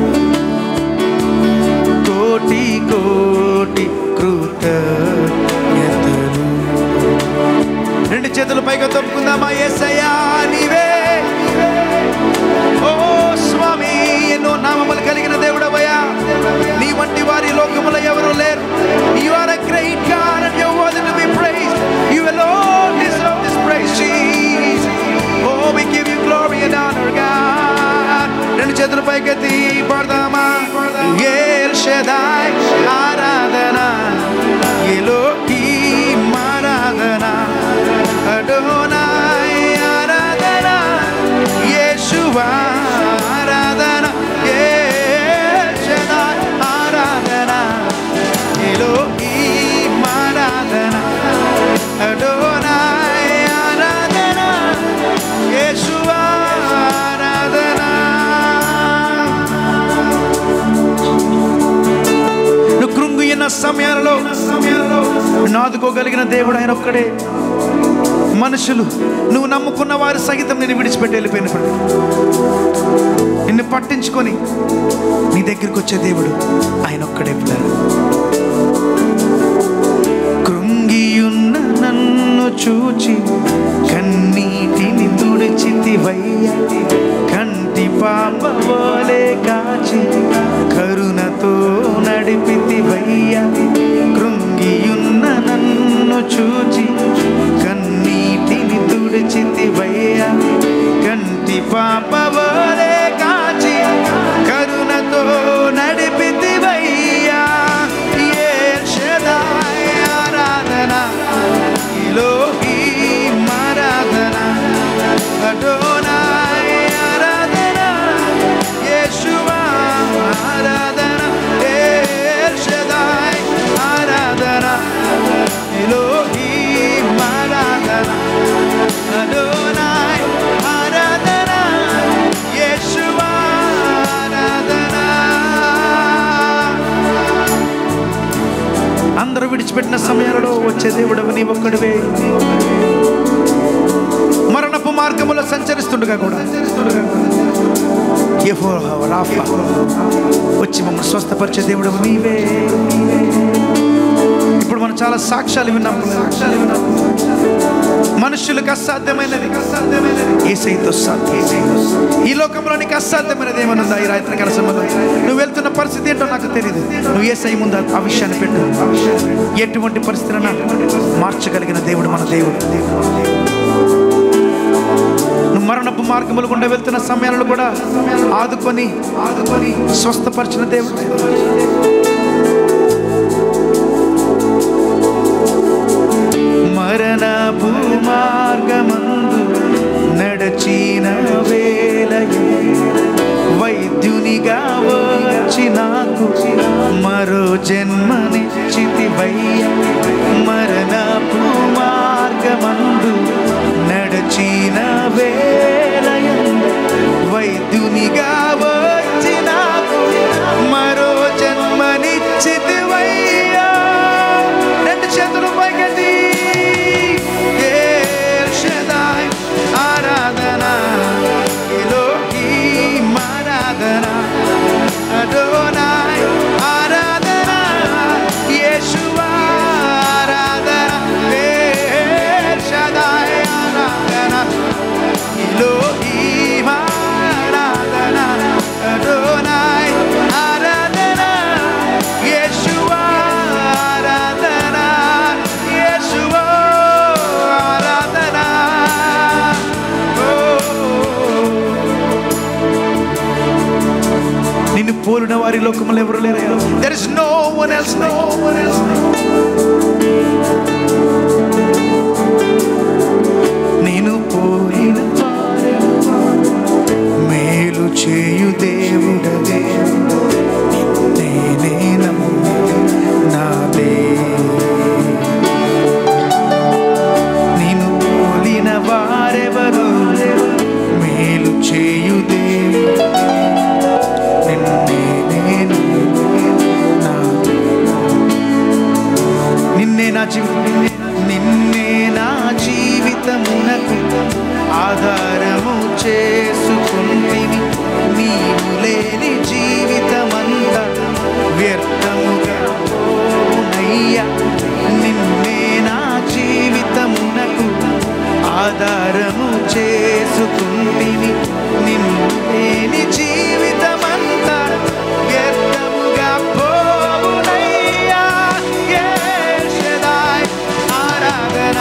కోటి కోటి కృతజ్ఞతలు రెండు చేతులు పైగా తప్పుకుందామా ఎస్ఐయా నీవే ఓ స్వామి ఎన్నో నామములు కలిగిన దేవుడవయ్యా నీ వంటి వారి లోకములో ఎవరు లేరు you are a great God and you worthy to be praised you alone deserve this praise Jesus oh we give you glory and honor God రెండు చేతులు పైకెత్తి పాడదామా ఏల్ షెదాయ్ ఆరాధన ఎలోకీం ఆరాధన అడోనాయ్ ఆరాధన యేషువా ఆరాధన ఏల్ షెదాయ్ ఆరాధన ఎలోకీం ఆరాధన అడోనాయ్ ఆరాధన యేషువా ఆరాధన నువ్వు కృంగిన సమయాలలో నిన్ను ఆదుకోగలిగిన దేవుడు ఆయన ఒక్కడే మనుషులు నువ్వు నమ్ముకున్న వారు సహితం నేను విడిచిపెట్టి వెళ్ళిపోయినప్పుడు నిన్ను పట్టించుకొని నీ దగ్గరికి వచ్చే దేవుడు ఆయన ఒక్కడే పిల్లలు కృంగియున్న నన్ను చూచి కన్నీటిని తుడిచితివయ్య కంటి పాప వలె కాచి కరుణతో నడిపితివయ్య కృంగియున్న నన్ను చూచి కన్నీటిని తుడిచితివయ్య కంటి పాప వలె కాచి కరుణతో నడిపితివయ్యా ఏ షదాయ్ ఆరాధన ఎలోహీం ఆరాధన అడోనాయ్ ఆరాధన యేషువా ఆరాధన ఏ షదాయ్ ఆరాధన ఎలోహీం నీ ఒక్కడివే మరణపు మార్గములో సంచరిస్తుండగా కూడా యెహోవా రాఫా వచ్చి మమ్మల్ని స్వస్థపరిచే దేవుడు నీవే ఇప్పుడు మనం చాలా సాక్ష్యాలు విన్నాం సాక్ష్యాలు విన్నాం మనుషులకు అసాధ్యమైనది ఏసైతో సాధ్యం ఈ లోకంలో నీకు అసాధ్యమైనది ఏమైనా ఉందా ఈ రాత్రి కాల సమయంలో నువ్వు వెళ్తున్న పరిస్థితి ఏంటో నాకు తెలియదు నువ్వు ఏసై ముందు ఆ విషయాన్ని పెట్టు ఎటువంటి పరిస్థితులను మార్చగలిగిన దేవుడు మన దేవుడు నువ్వు మరణపు మార్గములు గుండా వెళ్తున్న సమయాలను కూడా ఆదుకొని ఆదుకొని స్వస్థపరిచిన దేవుడు మరణపు మార్గమందు నడచిన వేళ వైద్యునిగా వచ్చి నాకు మరో జన్మనిచ్చితివయ్య మరణపు మార్గమందు నడచిన వేళ వైద్యునిగా వచ్చి నాకు మరో జన్మనిచ్చితివయ్యా రెండు చేతులు పైకెత్తి El Shaddai, ఆరాధన ఎలోహీం ఆరాధన అదోనాయ్ ఆరాధన యేషువా ఆరాధన El Shaddai, ఆరాధన ఎలోహీం ఆరాధన అదోనాయ్ ఆరాధన యేషువా ఆరాధన యేషువా ఆరాధన ఓ నిన్ను పోలిన వారి లోకములు ఎవరు లేరు there is no one else no one else నేను పోలిన మేలు చేయు దేవుడదే నేనే నమ్ము నాదే నేను పోలిన వారెవరు మేలు చేయు దేవుడు నిన్నే నేను నా నిన్నే నా జీవితం నిన్నే నా జీవితమునకు ఆధారము చేసుకుంటిని నీవు లేని జీవితమంతా వ్యర్థముగా పోవునయ్యా నిన్నే నా జీవితమునకు ఆధారము చేసుకుంటిని నిన్ను లేని జీవితమంతా వ్యర్థముగా పోవునయ్యా El Shaddai, ఆరాధన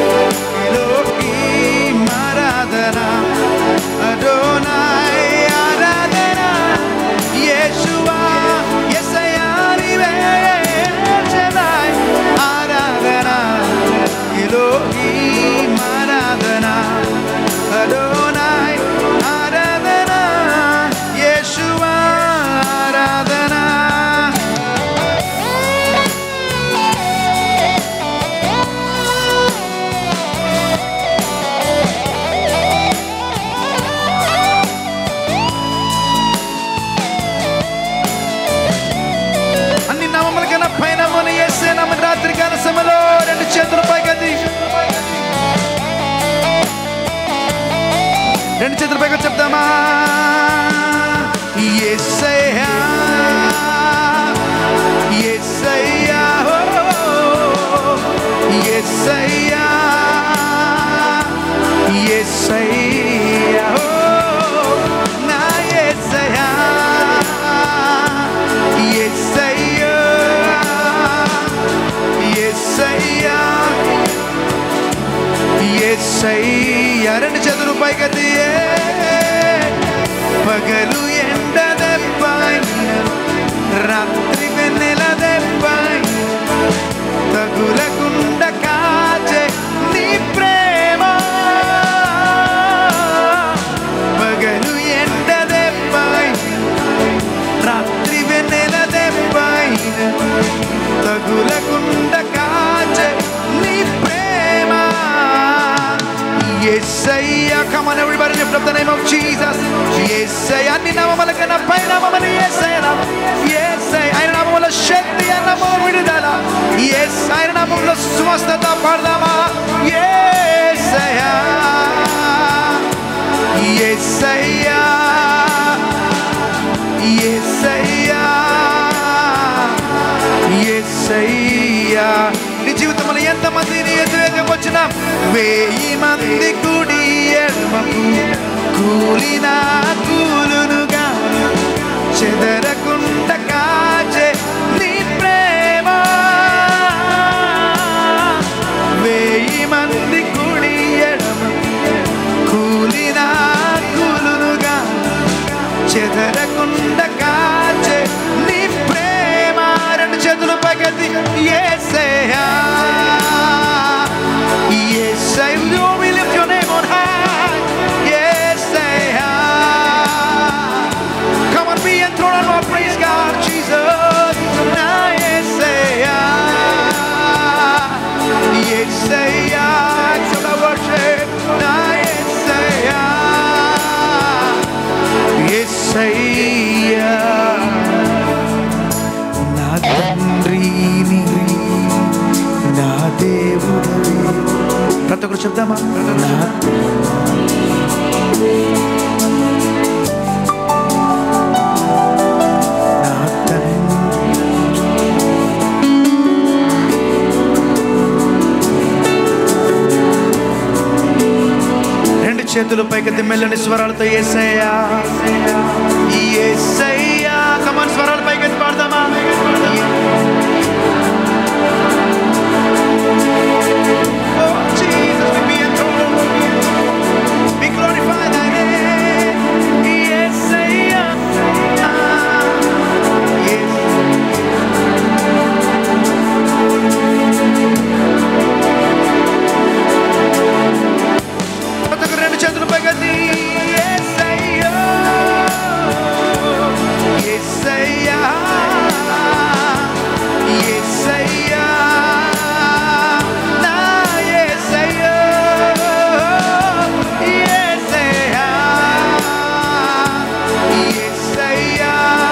ఎలోహీం ఆరాధన అదోనాయ్ ఆరాధన యేషువా యేసయ్యా నీవే El Shaddai, ఆరాధన ఎలోహీం ఆరాధన అదోనాయ్ ఆరాధన యేషువా ఆరాధన అన్ని నామముల కన్నా పైన మన యేసే నామ రాత్రి కాల సమయంలో రెండు చేతులు పైకెత్తి రెండు చేతులు పైకి చెప్తామా యేసయ్యా యేసయ్యా ఓ, యేసయ్యా యేసయ్యా ఓ, నా యేసయ్యా యేసయ్యా యేసయ్యా యేసయ్యా రెండు చేతులు పైకెత్తి పగలు ఎండ దెబ్బైన రాత్రి వెన్నెల దెబ్బైన తగులకుండ కాచే నీ ప్రేమ పగలు ఎండ దెబ్బైన రాత్రి వెన్నెల దెబ్బైన తగులకుండ కాచే నీ ప్రేమ ఎస్సయ్యా come on everybody lift up the name of Jesus యేసయ్య అన్ని నామముల కన్నా పై నామమని యేసయ్య నామం యేసయ్య ఆయన నామములో శక్తి ఆయన నామములో విడుదల యేస్ ఆయన నామములో స్వస్థత పడదామా యేసయ్య యేసయ్య యేసయ్య యేసయ్యా నీ జీవితంలో ఎంతమంది నీ ఎదురుగా వచ్చిన వెయ్యి మంది కుడి ఎడమకు కూలిన కూలునుగా చెదరకుండ కాచే నీ ప్రేమ వెయ్యి మంది కుడి ఎడమ కూలిన కూలునుగా చెదరకుండ కాచే నీ ప్రేమ రెండు చేతులు పగతి యేసయ్యా యేసయ్య Oh, we lift your name on high Yesayya Come on, be enthroned on our praise God, Jesus. నా యేసయ్యా యేసయ్యా accept our worship. నా యేసయ్యా యేసయ్యా నా తండ్రిని నా దేవుడు ప్రతి ఒక్కరు చెప్దామా నా నా తండ్రి రెండు చేతులు పైకెత్తి మెల్లని స్వరాలతో ఏసయ్యా ఏసయ్యా కమాన్ స్వరాలు పైకెత్తి పాడదామా Oh, Jesus, we be enthroned. We glorify thy name. Yesaya. Yes. ప్రతి ఒక్కరు రెండు చేతులు పైకెత్తి యేసయ్యా. యేసయ్యా. యేసయ్యా. నా యేసయ్యా. యేసయ్యా. యేసయ్యా.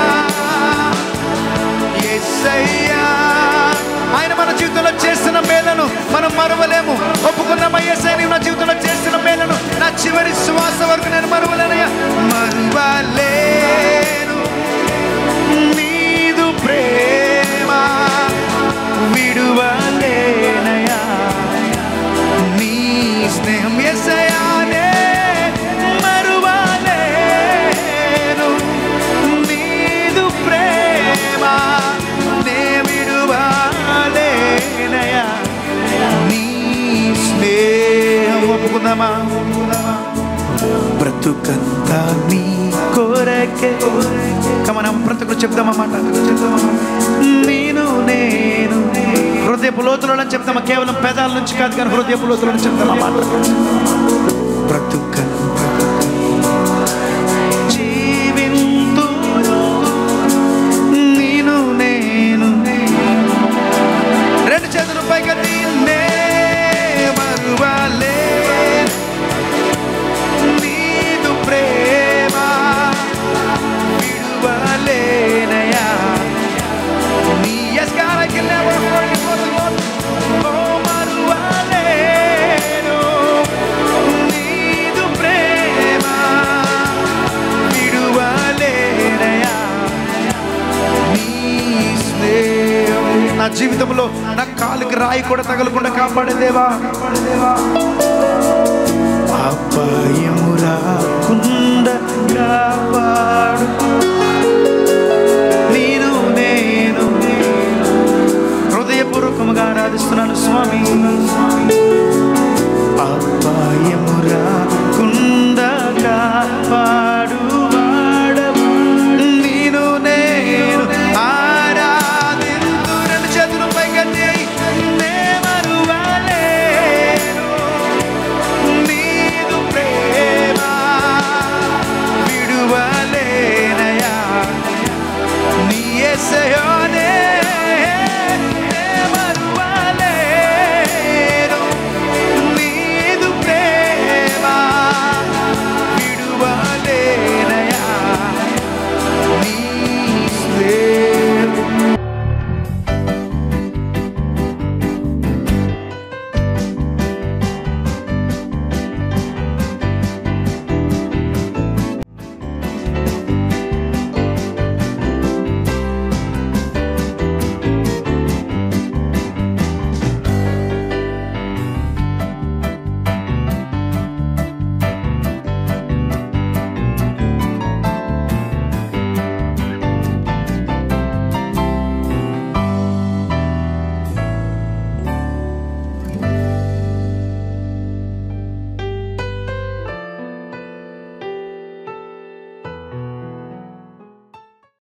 యేసయ్యా. ఆయన మన జీవితంలో చేస్తున్న మేలను మనం మరవలేము ఒప్పుకున్నామా యేసయ్య నీవు నా జీవితంలో చేస్తున్న మేలను నా చివరి శ్వాస వరకు నేను మరవలేనయ్యా మరువలేను నీదు ప్రేమ విడువలేనయా నీ స్నేహం ఎసయానే మరువలేను నీదు ప్రేమ నే విడువలేనయా నీ స్నేహం ఒప్పుకుందామా బ్రతుకంతా నీ కోరకే కమన ప్రతి ఒక్కరు చెప్దామా మాట నేను నేను హృదయపు లోతులను చెప్తామా కేవలం పెదాల నుంచి కాదు కానీ హృదయపు లోతులను చెప్తామా మాట బ్రతుకంతా జీవింతును నేను నేను రెండు చేతులు పైకెత్తి నే మరువలే నీదు ప్రేమ విడువలేనయా నీ yes God I can never forget what the Lord oh మరువలేను నీదు ప్రేమ విడువలేనయా నీ స్నేహం నా జీవితంలో నా కాలుకి రాయి కూడా తగలకుండా కాపాడే దేవా